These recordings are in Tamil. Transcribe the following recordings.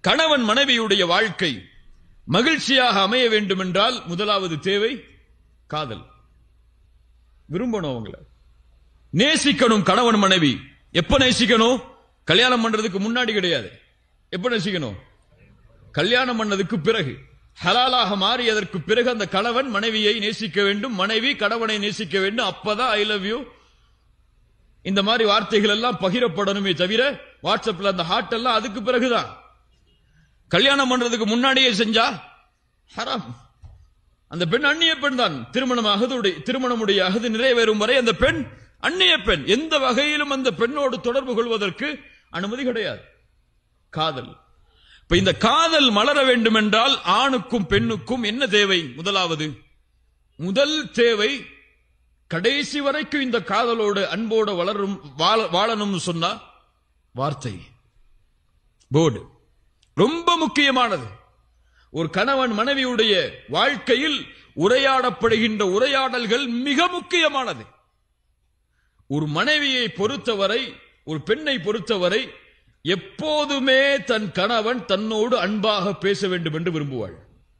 கணவன் மனைவியுடைய வாழ்க்கை மகிழ்ச்சியாக அமைய வேண்டும் என்றால் முதலாவது தேவை காதல் விரும்பணும் அவங்கள நேசிக்கணும் கணவன் மனைவி எப்ப நேசிக்கணும் கல்யாணம் பண்றதுக்கு முன்னாடி கிடையாது எப்ப நேசிக்கணும் கல்யாணம் பண்ணதுக்கு பிறகு ஹலாலாக மாறியதற்கு பிறகு அந்த கணவன் மனைவியை நேசிக்க வேண்டும் மனைவி கணவனை நேசிக்க வேண்டும் அப்பதான் ஐ லவ் யூ இந்த மாதிரி வார்த்தைகள் எல்லாம் பகிரப்படணுமே தவிர வாட்ஸ்அப்ல அந்த ஹார்ட் எல்லாம் அதுக்கு பிறகுதான் கல்யாணம் பண்றதுக்கு முன்னாடியே செஞ்சா ஹராம் அந்த பெண் அந்நிய பெண் தான் திருமணம் அகதுடைய திருமணமுடைய அகது நிறைவேறும் வரை அந்த பெண் அந்நிய பெண் எந்த வகையிலும் அந்த பெண்ணோடு தொடர்பு கொள்வதற்கு அனுமதி கிடையாது காதல் இப்ப இந்த காதல் மலர வேண்டும் என்றால் ஆணுக்கும் பெண்ணுக்கும் என்ன தேவை முதலாவது முதல் தேவை கடைசி வரைக்கும் இந்த காதலோடு அன்போடு வளரும் வாழ- வாழணும்னு சொன்னா வார்த்தை போர்டு ரொம்ப முக்கியமானது ஒரு கணவன் மனைவியுடைய வாழ்க்கையில் உரையாடப்படுகின்ற உரையாடல்கள் மிக முக்கியமானது ஒரு மனைவியை பொறுத்தவரை ஒரு பெண்ணை பொறுத்தவரை எப்போதுமே தன் கணவன் தன்னோடு அன்பாக பேச வேண்டும் என்று விரும்புவாள்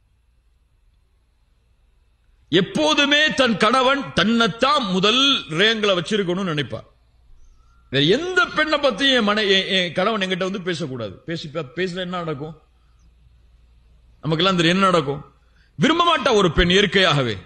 எப்போதுமே தன் கணவன் தன்னைத்தான் முதல் ரேங்களை வச்சிருக்கணும்னு நினைப்பார் வேற எந்த பெண்ணை பத்தி என் மனை என் என் கணவன் என்கிட்ட வந்து பேசக்கூடாது பேசி பேசல என்ன நடக்கும் நமக்கெல்லாம் தெரியும் என்ன நடக்கும் விரும்ப மாட்டா ஒரு பெண் இயற்கையாகவே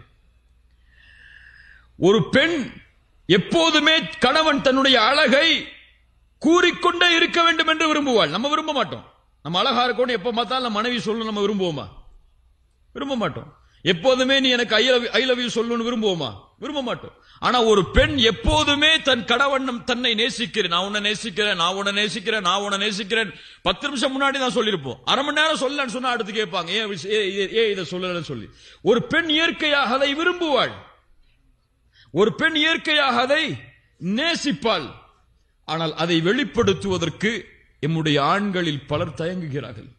ஒரு பெண் எப்போதுமே கணவன் தன்னுடைய அழகை கூறிக்கொண்டே இருக்க வேண்டும் என்று விரும்புவாள் நம்ம விரும்ப மாட்டோம் நம்ம அழகா இருக்கணும் எப்ப பார்த்தாலும் நம்ம மனைவி சொல்லணும் நம்ம விரும்புவோமா விரும்ப மாட்டோம் எப்போதுமே நீ எனக்கு I love I love you சொல்லணும்னு விரும்புவோமா விரும்ப மாட்டோம் ஆனா ஒரு பெண் எப்போதுமே தன் கணவன் தன்னை நேசிக்கிறேன் நான் உன்னை நேசிக்கிறேன் நான் உன்னை நேசிக்கிறேன் நான் உன்னை நேசிக்கிறேன் பத்து நிமிஷம் முன்னாடி தான் சொல்லியிருப்போம் அரை மணி நேரம் சொல்லலன்னு சொன்னா அடுத்து கேட்பாங்க ஏன் விஷ- ஏன் இதை- ஏன் இதை சொல்லலன்னு சொல்லி ஒரு பெண் இயற்கையாக அதை விரும்புவாள் ஒரு பெண் இயற்கையாக அதை நேசிப்பாள் ஆனால் அதை வெளிப்படுத்துவதற்கு எம்முடைய ஆண்களில் பலர் தயங்குகிறார்கள்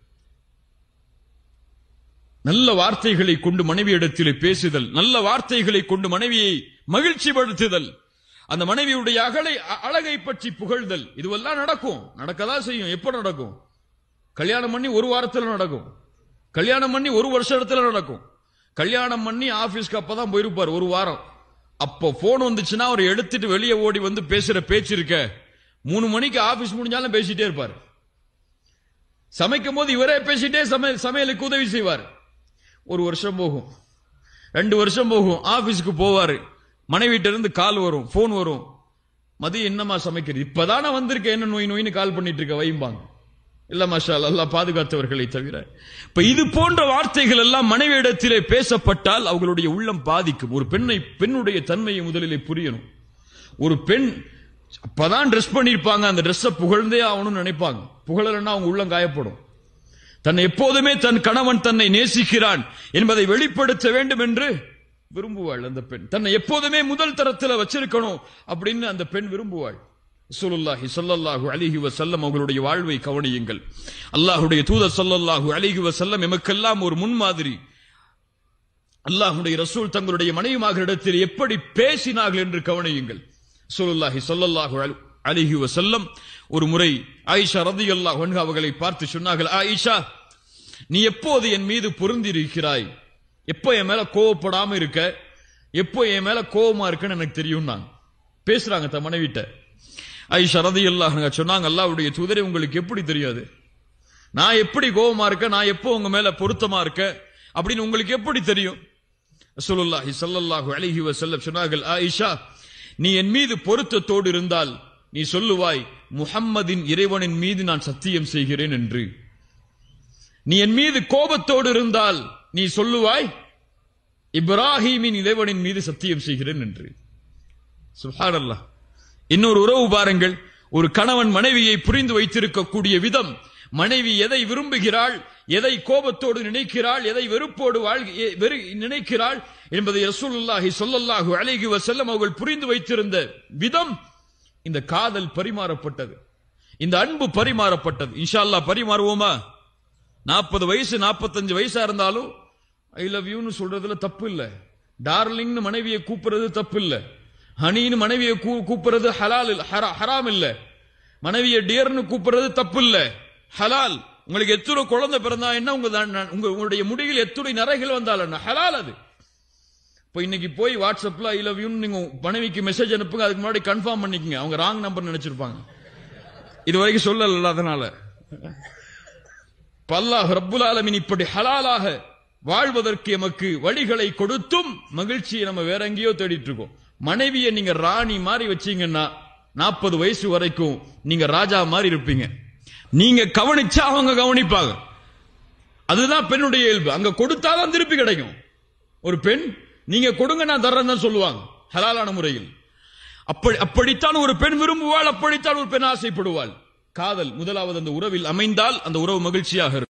நல்ல வார்த்தைகளை கொண்டு மனைவியிடத்திலே பேசுதல் நல்ல வார்த்தைகளை கொண்டு மனைவியை மகிழ்ச்சிப்படுத்துதல் அந்த மனைவியுடைய அகலை அ- அழகை பற்றி புகழ்தல் இதுவெல்லாம் நடக்கும் நடக்கதான் செய்யும் எப்ப நடக்கும் கல்யாணம் பண்ணி ஒரு வாரத்துல நடக்கும் கல்யாணம் பண்ணி ஒரு வருஷத்துல நடக்கும் கல்யாணம் பண்ணி ஆபீஸ்க்கு அப்பதான் போயிருப்பார் ஒரு வாரம் அப்போ போன் வந்துச்சுன்னா அவர் எடுத்துட்டு வெளியே ஓடி வந்து பேசுற பேச்சு இருக்க மூணு மணிக்கு ஆபீஸ் முடிஞ்சாலும் பேசிட்டே இருப்பார் சமைக்கும் போது இவரே பேசிட்டே சமையல் சமையலுக்கு உதவி செய்வார் ஒரு வருஷம் போகும் ரெண்டு வருஷம் போகும் ஆபீஸ்க்கு போவாரு மனைவிட்ட இருந்து கால் வரும் போன் வரும் மதியம் என்னமா சமைக்கிறது இப்பதானே வந்திருக்க என்ன நோய் நோயின்னு கால் பண்ணிட்டு இருக்க வைம்பாங்க இல்ல மாஷா அல்லாஹ் பாதுகாத்தவர்களை தவிர இப்ப இது போன்ற வார்த்தைகள் எல்லாம் மனைவியிடத்திலே பேசப்பட்டால் அவர்களுடைய உள்ளம் பாதிக்கும் ஒரு பெண்ணை பெண்ணுடைய தன்மையை முதலிலே புரியணும் ஒரு பெண் அப்பதான் ட்ரெஸ் பண்ணிருப்பாங்க அந்த ட்ரெஸ்ஸை புகழ்ந்தே ஆகணும்னு நினைப்பாங்க புகழலைன்னா அவங்க உள்ளம் காயப்படும் தன்னை எப்போதுமே தன் கணவன் தன்னை நேசிக்கிறான் என்பதை வெளிப்படுத்த வேண்டும் என்று விரும்புவாள் அந்த பெண் தன்னை எப்போதுமே முதல் தரத்துல வச்சிருக்கணும் அப்படின்னு அந்த பெண் விரும்புவாள் ரசூலுல்லாஹி ஸல்லல்லாஹு அலைஹி வஸல்லம் அவர்களுடைய வாழ்வை கவனியுங்கள் அல்லாஹ்வுடைய தூதர் ஸல்லல்லாஹு அலைஹி வஸல்லம் எமக்கெல்லாம் ஒரு முன்மாதிரி அல்லாஹ்வுடைய ரசூல் தங்களுடைய மனைவிமார்களிடத்தில் எப்படி பேசினார்கள் என்று கவனியுங்கள் ரசூலுல்லாஹி ஸல்லல்லாஹு அல்- அலைஹி வஸல்லம் ஒரு முறை ஆயிஷா ரலியல்லாஹு அன்ஹா அவர்களை பார்த்து சொன்னார்கள் ஆயிஷா நீ எப்போது என் மீது பொருந்திருக்கிறாய் எப்போ என் மேல கோவப்படாம இருக்க எப்போ என் மேல கோவமா இருக்குன்னு எனக்கு தெரியும் நான் பேசுறாங்க தன் மனைவிட்ட ஐஷா ரலியல்லாஹு அன்ஹா சொன்னாங்க அல்லாஹ்வுடைய தூதரே உங்களுக்கு எப்படி தெரியாது நான் எப்படி கோவமா இருக்க நான் எப்போ உங்க மேல பொருத்தமா இருக்க அப்படின்னு உங்களுக்கு எப்படி தெரியும் ரசூலுல்லாஹி ஸல்லல்லாஹு அலைஹி வஸல்லம் சொன்னார்கள் ஆயிஷா நீ என் மீது பொருத்தத்தோடு இருந்தால் நீ சொல்லுவாய் முஹம்மதின் இறைவனின் மீது நான் சத்தியம் செய்கிறேன் என்று நீ என் மீது கோபத்தோடு இருந்தால் நீ சொல்லுவாய் இப்ராஹீமின் இறைவனின் மீது சத்தியம் செய்கிறேன் என்று சுப்ஹானல்லாஹ் இன்னொரு உறவு பாருங்கள் ஒரு கணவன் மனைவியை புரிந்து வைத்திருக்கக்கூடிய விதம் மனைவி எதை விரும்புகிறாள் எதை கோபத்தோடு நினைக்கிறாள் எதை வெறுப்போடு வாழ் எ- வெறு- நினைக்கிறாள் என்பதை ரசூலுல்லாஹி ஸல்லல்லாஹு அலைஹி வஸல்லம் அவர்கள் புரிந்து வைத்திருந்த விதம் இந்த காதல் பரிமாறப்பட்டது இந்த அன்பு பரிமாறப்பட்டது இன்ஷா அல்லாஹ் பரிமாறுவோமா நாற்பது வயசு நாற்பத்தஞ்சு வயசா இருந்தாலும் ஐ லவ் யூன்னு சொல்றதுல தப்பு இல்ல டார்லிங்னு மனைவியை கூப்பிடுறது தப்பு இல்ல ஹனின்னு மனைவியை கூ- கூப்பிடுறது ஹலால் இல்ல ஹரா- ஹராம் இல்ல மனைவியை டியர்னு கூப்பிடுறது தப்பு இல்ல ஹலால் உங்களுக்கு எத்துணை குழந்தை பிறந்தா என்ன உங்க தான் உங்க உங்களுடைய முடியில் எத்துணை நரைகள் வந்தால் என்ன ஹலால் அது இப்போ இன்னைக்கு போய் வாட்ஸ்அப்ல ஐ லவ் யூ நீங்க மனைவிக்கு மெசேஜ் அனுப்புங்க அதுக்கு முன்னாடி கன்ஃபார்ம் பண்ணிக்கங்க அவங்க ராங் நம்பர் நினைச்சிருப்பாங்க இது வரைக்கும் சொல்லல அதனால பல்லாஹ் ரப்புல் ஆலமீன் இப்படி ஹலாலாக வாழ்வதற்கு எமக்கு வழிகளை கொடுத்தும் மகிழ்ச்சியை நம்ம வேற எங்கேயோ தேடிட்டு இருக்கோம் மனைவியை நீங்க ராணி மாதிரி வச்சீங்கன்னா நாற்பது வயசு வரைக்கும் நீங்க ராஜா மாதிரி இருப்பீங்க நீங்க கவனிச்சா அவங்க கவனிப்பாங்க அதுதான் பெண்ணுடைய இயல்பு அங்க கொடுத்தாதான் திருப்பி கிடைக்கும் ஒரு பெண் நீங்க கொடுங்க நான் தர்றேன்னு தான் சொல்லுவாங்க ஹலாலான முறையில் அப்படி அப்படித்தான் ஒரு பெண் விரும்புவாள் அப்படித்தான் ஒரு பெண் ஆசைப்படுவாள் காதல் முதலாவது அந்த உறவில் அமைந்தால் அந்த உறவு மகிழ்ச்சியாக இருக்கும்